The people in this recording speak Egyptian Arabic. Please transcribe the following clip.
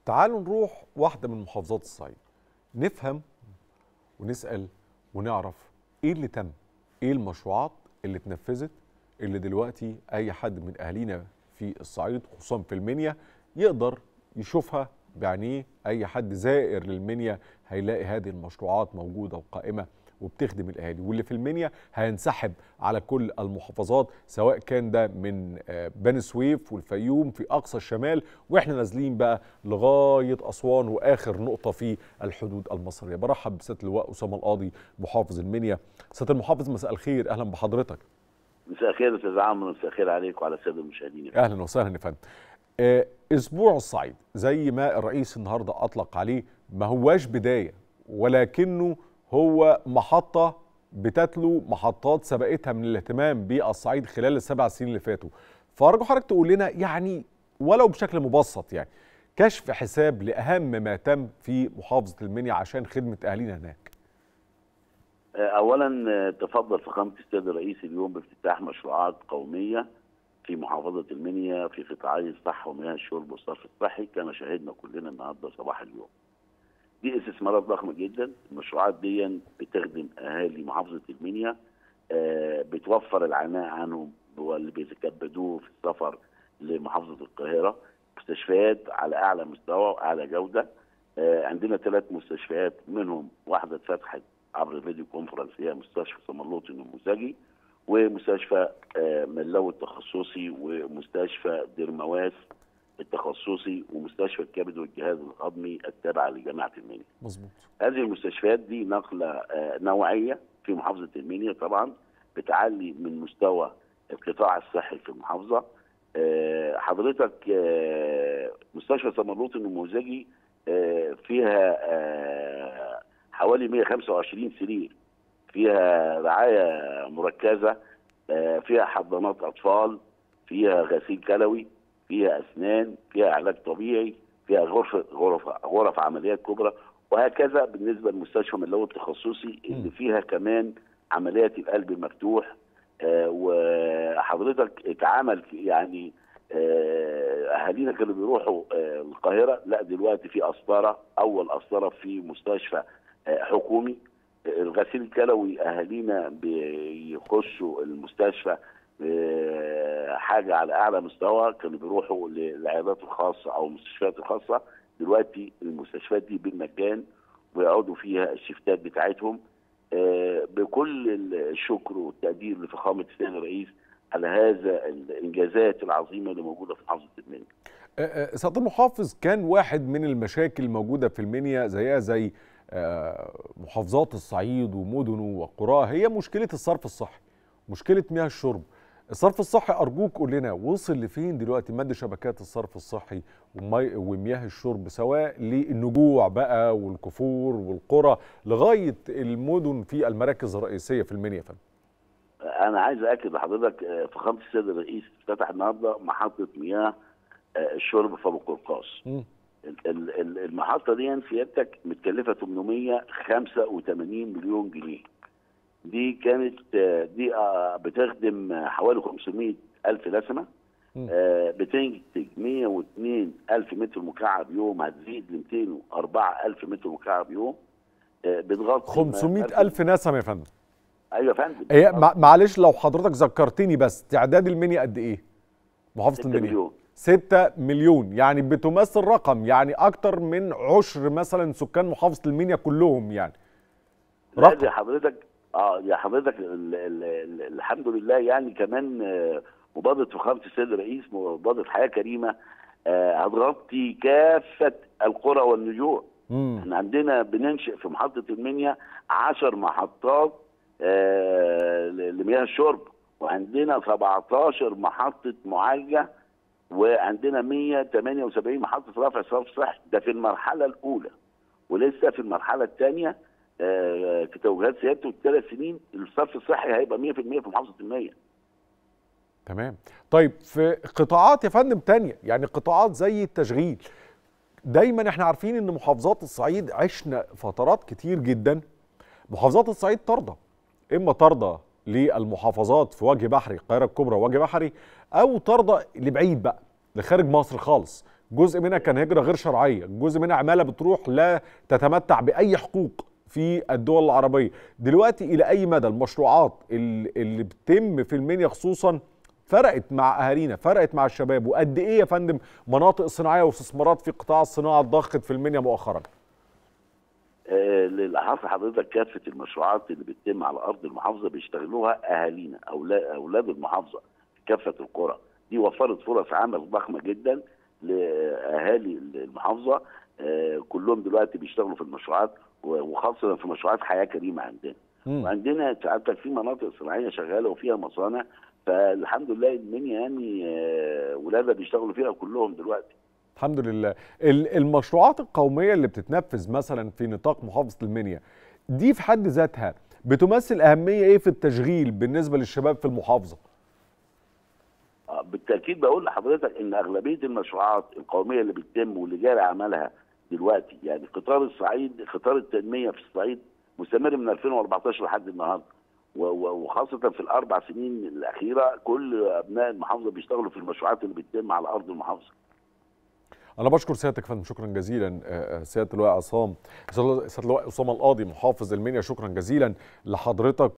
تعالوا نروح واحدة من محافظات الصعيد نفهم ونسأل ونعرف ايه اللي تم ايه المشروعات اللي اتنفذت اللي دلوقتي اي حد من اهالينا في الصعيد خصوصا في المنيا يقدر يشوفها بعينيه اي حد زائر للمنيا هيلاقي هذه المشروعات موجودة وقائمة وبتخدم الاهالي واللي في المنيا هينسحب على كل المحافظات سواء كان ده من آه، بني سويف والفيوم في اقصى الشمال واحنا نازلين بقى لغايه اسوان واخر نقطه في الحدود المصريه برحب بسياده اللواء اسامه القاضي محافظ المنيا سياده المحافظ مساء الخير اهلا بحضرتك مساء الخير استاذ عمرو مساء الخير عليك وعلى الساده المشاهدين يا فندم. اهلا وسهلا يا فندم آه، اسبوع الصعيد زي ما الرئيس النهارده اطلق عليه ما هواش بدايه ولكنه هو محطه بتتلو محطات سبقتها من الاهتمام بالصعيد خلال السبع سنين اللي فاتوا فارجو حضرتك تقول لنا يعني ولو بشكل مبسط يعني كشف حساب لاهم ما تم في محافظه المنيا عشان خدمه اهالينا هناك اولا آه، تفضل فخامه السيد الرئيس اليوم بافتتاح مشروعات قوميه في محافظه المنيا في قطاعي الصحه ومياه الشرب والصرف الصحي كما شاهدنا كلنا النهارده صباح اليوم. دي استثمارات ضخمه جدا، المشروعات دي بتخدم اهالي محافظه المنيا آه، بتوفر العناء عنهم واللي بيتكبدوه في السفر لمحافظه القاهره مستشفيات على اعلى مستوى واعلى جوده آه، عندنا ثلاث مستشفيات منهم واحده اتفتحت عبر الفيديو كونفرنس هي مستشفى سمرلوطي النموذجي ومستشفى آه، ملو التخصصي ومستشفى ديرمواس التخصصي ومستشفى الكبد والجهاز الهضمي التابعه لجامعه المنيا. مظبوط هذه المستشفيات دي نقله آه، نوعيه في محافظه المنيا طبعا بتعلي من مستوى القطاع الصحي في المحافظه. آه، حضرتك آه، مستشفى سمرلوط النموذجي آه، فيها آه، حوالي 125 سرير فيها رعايه مركزه آه، فيها حضانات اطفال فيها غسيل كلوي فيها اسنان فيها علاج طبيعي فيها غرف غرف غرف عمليات كبرى وهكذا بالنسبه لمستشفى ملو التخصصي اللي فيها كمان عمليات القلب المفتوح آه، وحضرتك اتعمل في- يعني آه، اهالينا كانوا بيروحوا آه، القاهره لا دلوقتي في قسطره اول قسطره في مستشفى آه، حكومي الغسيل الكلوي اهالينا بيخشوا المستشفى آه، حاجه على اعلى مستوى كانوا بيروحوا للعيادات الخاصه او المستشفيات الخاصه دلوقتي المستشفيات دي بالمجان ويقعدوا فيها الشفتات بتاعتهم آه، بكل الشكر والتقدير لفخامه السيد الرئيس على هذا الانجازات العظيمه اللي موجوده في محافظه المنيا. آه، آه، سياده المحافظ كان واحد من المشاكل الموجوده في المنيا زيها زي آه، محافظات الصعيد ومدنه وقراه هي مشكله الصرف الصحي مشكله مياه الشرب الصرف الصحي ارجوك قول لنا وصل لفين دلوقتي مد شبكات الصرف الصحي ومي ومياه الشرب سواء للنجوع بقى والكفور والقرى لغايه المدن في المراكز الرئيسيه في المنيا يا فندم انا عايز اكد لحضرتك آه، فخامه السيد الرئيس افتتح النهارده محطه مياه آه، الشرب في ابو قرقاص. مم. ال- ال- ال- المحطه دي سيادتك متكلفه 885 مليون جنيه. دي كانت آه، دي آه، بتخدم آه، حوالي 500 الف نسمه مم. آه، بتنتج 102 الف متر مكعب يوم هتزيد ل 204 الف متر مكعب يوم آه، بتغطي 500 الف نسمه يا فندم ايوه يا فندم هي مع- معلش لو حضرتك ذكرتني بس تعداد المنيا قد ايه محافظه 6 المنيا مليون 6 مليون يعني بتمثل رقم يعني اكتر من عشر مثلا سكان محافظه المنيا كلهم يعني لا رقم دي حضرتك اه يا حضرتك ال ال ال الحمد لله يعني كمان آه، مبادره فخامه السيد الرئيس مبادره حياه كريمه آه، هتغطي كافه القرى والنجوع مم. احنا عندنا بننشئ في محطه المنيا 10 محطات آه، ل- لمياه الشرب وعندنا 17 محطه معالجه وعندنا 178 محطه رفع صرف صحي ده في المرحله الاولى ولسه في المرحله الثانيه آه، في توجيهات سيادته الثلاث سنين الصرف الصحي هيبقى 100% في محافظه المنيا تمام طيب في قطاعات يا فندم تانية يعني قطاعات زي التشغيل دايما احنا عارفين ان محافظات الصعيد عشنا فترات كتير جدا محافظات الصعيد ترضى اما ترضى للمحافظات في وجه بحري القاهره الكبرى وجه بحري او ترضى لبعيد بقى لخارج مصر خالص جزء منها كان هجره غير شرعيه جزء منها عماله بتروح لا تتمتع باي حقوق في الدول العربيه دلوقتي الى اي مدى المشروعات اللي اللي بتتم في المنيا خصوصا فرقت مع اهالينا فرقت مع الشباب وقد ايه يا فندم مناطق صناعيه واستثمارات في قطاع الصناعه اتضخت في المنيا مؤخرا آه، للأحاف حضرتك كافة المشروعات اللي بتتم على أرض المحافظة بيشتغلوها أهالينا أولا- أولاد المحافظة في كافة القرى دي وفرت فرص عمل ضخمة جدا لأهالي المحافظة آه، كلهم دلوقتي بيشتغلوا في المشروعات و- وخاصة في مشروعات حياة كريمة عندنا مم. وعندنا ساعتك في مناطق صناعية شغالة وفيها مصانع فالحمد لله المنيا يعني آه، ولادها بيشتغلوا فيها كلهم دلوقتي الحمد لله ال- المشروعات القوميه اللي بتتنفذ مثلا في نطاق محافظه المنيا دي في حد ذاتها بتمثل اهميه ايه في التشغيل بالنسبه للشباب في المحافظه آه، بالتاكيد بقول لحضرتك ان اغلبيه المشروعات القوميه اللي بتتم واللي جاري عملها دلوقتي يعني قطار الصعيد قطار التنميه في الصعيد مستمر من 2014 لحد النهارده و- و- وخاصه في الاربع سنين الاخيره كل ابناء المحافظه بيشتغلوا في المشروعات اللي بتتم على ارض المحافظه انا بشكر سيادتك يا فندم شكرا جزيلا آه، آه، سياده اللواء عصام سياده اللواء اسامه القاضي محافظ المنيا شكرا جزيلا لحضرتك